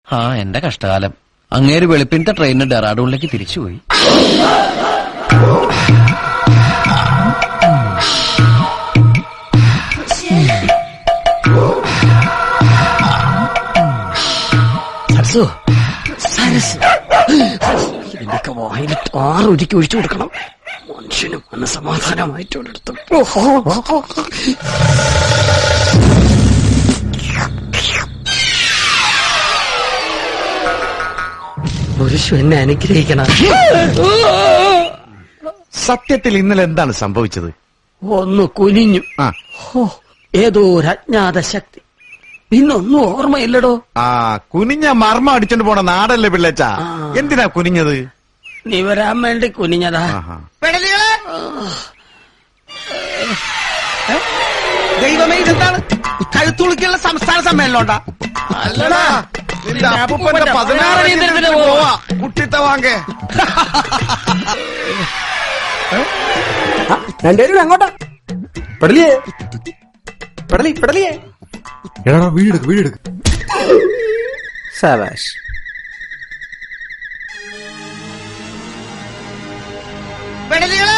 ആ എന്റെ കഷ്ടകാലം അങ്ങേര് വെളുപ്പിനത്തെ ട്രെയിനിന് ഡെറാഡൂണിലേക്ക് തിരിച്ചുപോയി സരസു സരസ് ഇതിന്റെയൊക്കെ വായിൽ ആറൊരുക്കി ഒഴിച്ചു കൊടുക്കണം മനുഷ്യന് മനസമാധാനമായിട്ട് ഒരിടത്ത് പുരുഷു എന്നെ അനുഗ്രഹിക്കണം സത്യത്തിൽ ഇന്നലെ എന്താണ് സംഭവിച്ചത് ഒന്ന് കുനിഞ്ഞു ആ ഹോ, ഏതോ ഒരു അജ്ഞാത ശക്തി പിന്നൊന്നും ഓർമ്മയില്ലടോ ആ കുനിഞ്ഞ മർമ്മം അടിച്ചോണ്ട് പോണ നാടല്ലേ പിള്ളേച്ച ആ. എന്തിനാ കുനിഞ്ഞത് നീ വരാൻ വേണ്ടി കുനിഞ്ഞതാ ആഹാ. ദൈവമേ ഇതെന്താണ് കഴുത്തുളുക്കുള്ള സംസ്ഥാന സമ്മേളനം ഉണ്ടാ അല്ലടാ നിന്റെ അപ്പൂപ്പന്റെ പതിനാറ് പതിനാറ് പോവാ കുട്ടിത്ത വാങ്ങേ രണ്ടുപേരും അങ്ങോട്ടാ പെടലിയേ പെടലി പെടലിയേ എടാ വീടെടുക്ക് വീടെടുക്ക് സവാഷ് പെടലികളെ